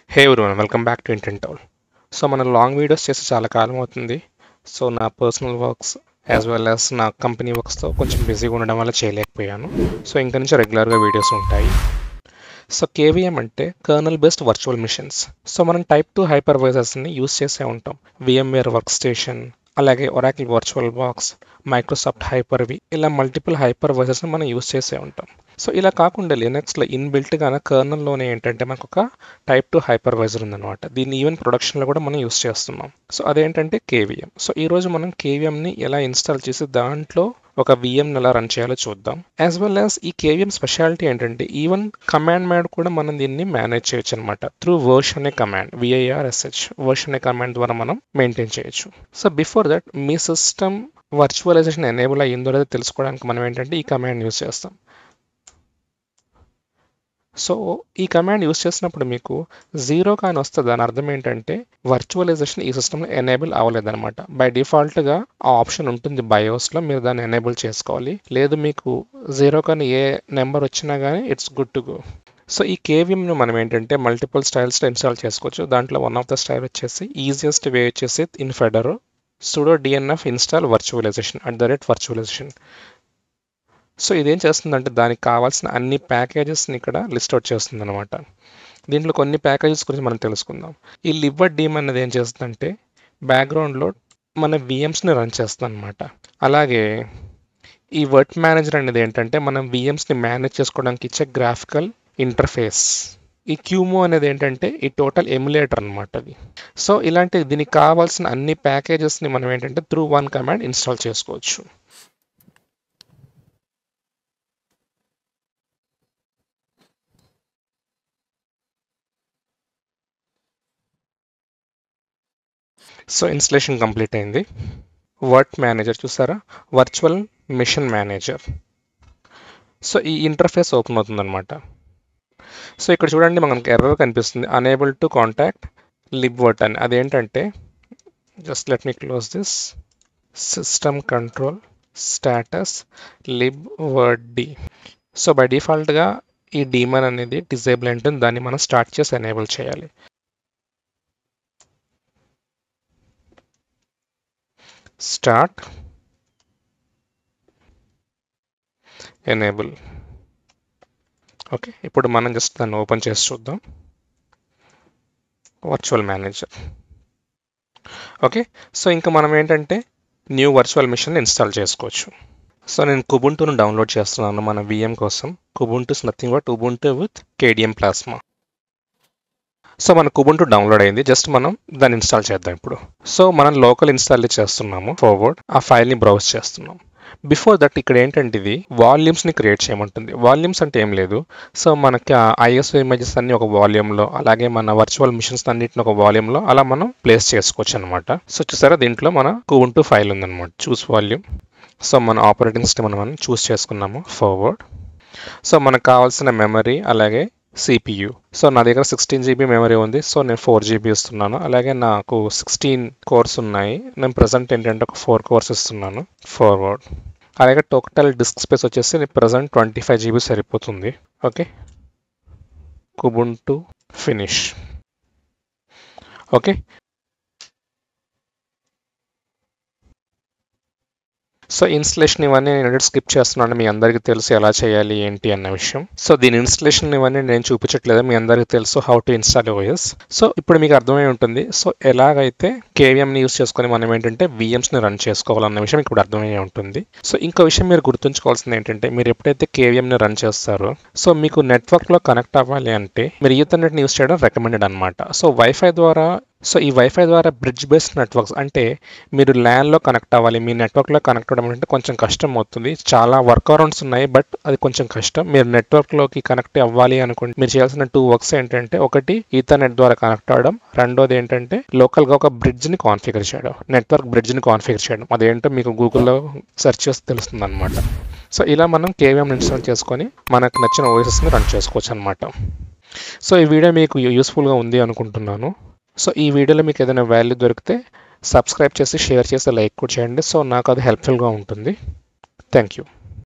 hey everyone welcome back to ఇంటెంట్ టౌల్ so మన లాంగ్ వీడియోస్ చేసి చాలా కాలం అవుతుంది సో నా personal works as well as నా కంపెనీ వర్క్స్తో కొంచెం బిజీగా ఉండడం వల్ల చేయలేకపోయాను సో ఇంకా నుంచి రెగ్యులర్గా వీడియోస్ ఉంటాయి సో కేవీఎం అంటే kernel based virtual machines so మనం టైప్ టూ హైపర్వైజర్స్ని యూస్ చేసే ఉంటాం విఎంవేర్ వర్క్ స్టేషన్ అలాగే Oracle virtual box Microsoft Hyper V ఇలా మల్టిపుల్ హైపర్వైజర్స్ని మనం యూస్ చేసే ఉంటాం సో ఇలా కాకుండా లినక్స్లో ఇన్బిల్ట్గా కర్నల్లోనే ఏంటంటే మనకు ఒక టైప్ టూ హైపర్వైజర్ ఉందన్నమాట దీన్ని ఈవెన్ ప్రొడక్షన్లో కూడా మనం యూస్ చేస్తున్నాం సో అదేంటంటే కేవీఎం సో ఈరోజు మనం కేవీఎంని ఎలా ఇన్స్టాల్ చేసి దాంట్లో ఒక విఎం ఎలా రన్ చేయాలో చూద్దాం యాజ్ వెల్ యాజ్ ఈ కేవీఎం స్పెషాలిటీ ఏంటంటే ఈవెన్ కమాండ్ మ్యాడ్ కూడా మనం దీన్ని మేనేజ్ చేయొచ్చు అనమాట త్రూ వర్ష్ అనే కమాండ్ విఐఆర్ఎస్హెచ్ వర్ష్ అనే కమాండ్ ద్వారా మనం మెయింటైన్ చేయొచ్చు సో బిఫోర్ దట్ మీ సిస్టమ్ వర్చువలైజేషన్ ఎనేబుల్ అయ్యిందో లేదో తెలుసుకోవడానికి మనం ఏంటంటే ఈ కమాండ్ యూస్ చేస్తాం సో ఈ కమాండ్ యూస్ చేసినప్పుడు మీకు జీరో కానీ వస్తే దాని అర్థం ఏంటంటే వర్చువలైజేషన్ ఈ సిస్టంలో ఎనేబుల్ అవ్వలేదన్నమాట బై డిఫాల్ట్గా ఆ ఆప్షన్ ఉంటుంది బయోస్లో మీరు దాన్ని ఎనేబుల్ చేసుకోవాలి లేదు మీకు జీరో కానీ ఏ నెంబర్ వచ్చినా కానీ it's good to go so ఈ కేవీఎంను మనం ఏంటంటే మల్టిపుల్ స్టైల్స్లో ఇన్స్టాల్ చేసుకోవచ్చు దాంట్లో వన్ ఆఫ్ ద స్టైల్ వచ్చేసి ఈజియెస్ట్ వే వచ్చేసి in Fedora sudo DNF install virtualization at the rate virtualization so ఇదేం చేస్తుందంటే దానికి కావాల్సిన అన్ని ప్యాకేజెస్ని ఇక్కడ లిస్ట్ అవుట్ చేస్తుంది అనమాట దీంట్లో కొన్ని ప్యాకేజెస్ గురించి మనం తెలుసుకుందాం ఈ లివర్ డీమ్ అనేది ఏం చేస్తుందంటే బ్యాక్గ్రౌండ్లో మన విఎమ్స్ని రన్ చేస్తుంది అనమాట అలాగే ఈ వర్క్ మేనేజర్ అనేది ఏంటంటే మనం విఎమ్స్ని మేనేజ్ చేసుకోవడానికి ఇచ్చే గ్రాఫికల్ ఇంటర్ఫేస్ ఈ క్యూమో అనేది ఏంటంటే ఈ టోటల్ ఎమ్యులేటర్ అనమాట అది సో ఇలాంటి దీనికి కావాల్సిన అన్ని ప్యాకేజెస్ని మనం ఏంటంటే త్రూ వన్ కమాండ్ ఇన్స్టాల్ చేసుకోవచ్చు సో ఇన్స్టలేషన్ కంప్లీట్ అయింది వర్క్ మేనేజర్ చూసారా వర్చువల్ మిషన్ మేనేజర్ సో ఈ ఇంటర్ఫేస్ ఓపెన్ అవుతుందన్నమాట సో ఇక్కడ చూడండి మనకి ఎర్రర్ కనిపిస్తుంది unable to connect libvirt అని అదేంటంటే just let me close this system control status libvirtd so by డిఫాల్ట్గా ఈ డీమన్ అనేది డిజేబుల్ ఉంటుంది దాన్ని మనం స్టార్ట్ చేసి ఎనేబుల్ చేయాలి స్టార్ట్ ఎనేబుల్ ఓకే ఇప్పుడు మనం జస్ట్ దాన్ని ఓపెన్ చేసి చూద్దాం వర్చువల్ మేనేజర్ ఓకే సో ఇంకా మనం ఏంటంటే న్యూ వర్చువల్ మిషన్ ఇన్స్టాల్ చేసుకోవచ్చు సో నేను కుబుంటును డౌన్లోడ్ చేస్తున్నాను మన విఎం కోసం Kubuntu's nothing but Ubuntu with KDE Plasma so మన కుబుంటు డౌన్లోడ్ అయింది జస్ట్ మనం దాన్ని ఇన్స్టాల్ చేద్దాం ఇప్పుడు సో మనం లోకల్ ఇన్స్టాల్ చేస్తున్నాము ఫార్వర్డ్ ఆ ఫైల్ని బ్రౌజ్ చేస్తున్నాం బిఫోర్ దట్ ఇక్కడ ఏంటంటే ఇది వాల్యూమ్స్ని క్రియేట్ చేయమంటుంది వాల్యూమ్స్ అంటే ఏం లేదు సో మనకి ఐఎస్ఓ ఇమేజెస్ అన్ని ఒక వాల్యూమ్లో అలాగే మన వర్చువల్ మిషన్స్ అన్నిటిని ఒక వాల్యూమ్లో అలా మనం ప్లేస్ చేసుకోవచ్చు అనమాట సో చూసారా దీంట్లో మన కుబుంటు ఫైల్ ఉందన్నమాట చూస్ వాల్యూమ్ సో మన ఆపరేటింగ్ సిస్టమ్ మనం చూస్ చేసుకున్నాము ఫార్వర్డ్ సో మనకు కావాల్సిన మెమరీ అలాగే సిపియు సో నా దగ్గర సిక్స్టీన్ జీబీ మెమరీ ఉంది సో నేను ఫోర్ జీబీ ఇస్తున్నాను అలాగే నాకు సిక్స్టీన్ కోర్స్ ఉన్నాయి నేను ప్రజెంట్ ఏంటంటే ఒక ఫోర్ కోర్స్ ఇస్తున్నాను ఫార్వర్డ్ అలాగే టోటల్ డిస్క్ స్పేస్ వచ్చేసి ప్రజెంట్ ట్వంటీ ఫైవ్ జీబీ సరిపోతుంది okay Kubuntu finish okay so installation ఇవన్నీ నేను స్కిప్ చేస్తున్నాను మీ అందరికీ తెలుసు ఎలా చేయాలి ఏంటి అన్న విషయం సో దీని ఇన్స్టలేషన్ ఇవన్నీ నేను చూపించట్లేదు మీ అందరికీ తెలుసు how to install OS so ఇప్పుడు మీకు అర్థమై ఉంటుంది సో ఎలాగైతే కేవీఎంని యూస్ చేసుకొని మనం ఏంటంటే విఎమ్స్ని రన్ చేసుకోవాలన్న విషయం ఇప్పుడు అర్థమయ్యే ఉంటుంది సో ఇంకో విషయం మీరు గుర్తుంచుకోవాల్సింది ఏంటంటే మీరు ఎప్పుడైతే కేవీఎంని రన్ చేస్తారో సో మీకు నెట్వర్క్లో కనెక్ట్ అవ్వాలి అంటే మీరు ఈథర్నెట్ని యూస్ చేయడం రికమెండెడ్ అనమాట సో వైఫై ద్వారా సో ఈ వైఫై ద్వారా బ్రిడ్జ్ బేస్డ్ నెట్వర్క్స్ అంటే మీరు ల్యాన్లో కనెక్ట్ అవ్వాలి మీ నెట్వర్క్లో కనెక్ట్ అవ్వడం అంటే కొంచెం కష్టం అవుతుంది చాలా వర్క్ అరౌండ్స్ ఉన్నాయి బట్ అది కొంచెం కష్టం మీరు నెట్వర్క్లోకి కనెక్ట్ అవ్వాలి అనుకుంటే మీరు చేయాల్సిన టూ వర్క్స్ ఏంటంటే ఒకటి ఈథర్నెట్ ద్వారా కనెక్ట్ అవ్వడం రెండోది ఏంటంటే లోకల్గా ఒక బ్రిడ్జ్ని కాన్ఫిగర్ చేయడం నెట్వర్క్ బ్రిడ్జ్ని కాన్ఫిగర్ చేయడం అదేంటో మీకు గూగుల్లో సెర్చ్ చేసి తెలుస్తుంది అనమాట సో ఇలా మనం కేవీఎం ఇన్స్టాల్ చేసుకొని మనకు నచ్చిన ఓఎస్ఎస్ని రన్ చేసుకోవచ్చు అనమాట సో ఈ వీడియో మీకు యూస్ఫుల్గా ఉంది అనుకుంటున్నాను సో ఈ వీడియోలో మీకు ఏదైనా వాల్యూ దొరికితే సబ్స్క్రైబ్ చేసి షేర్ చేసి లైక్ కూడా చేయండి సో నాకు అది హెల్ప్ఫుల్గా ఉంటుంది థ్యాంక్ యూ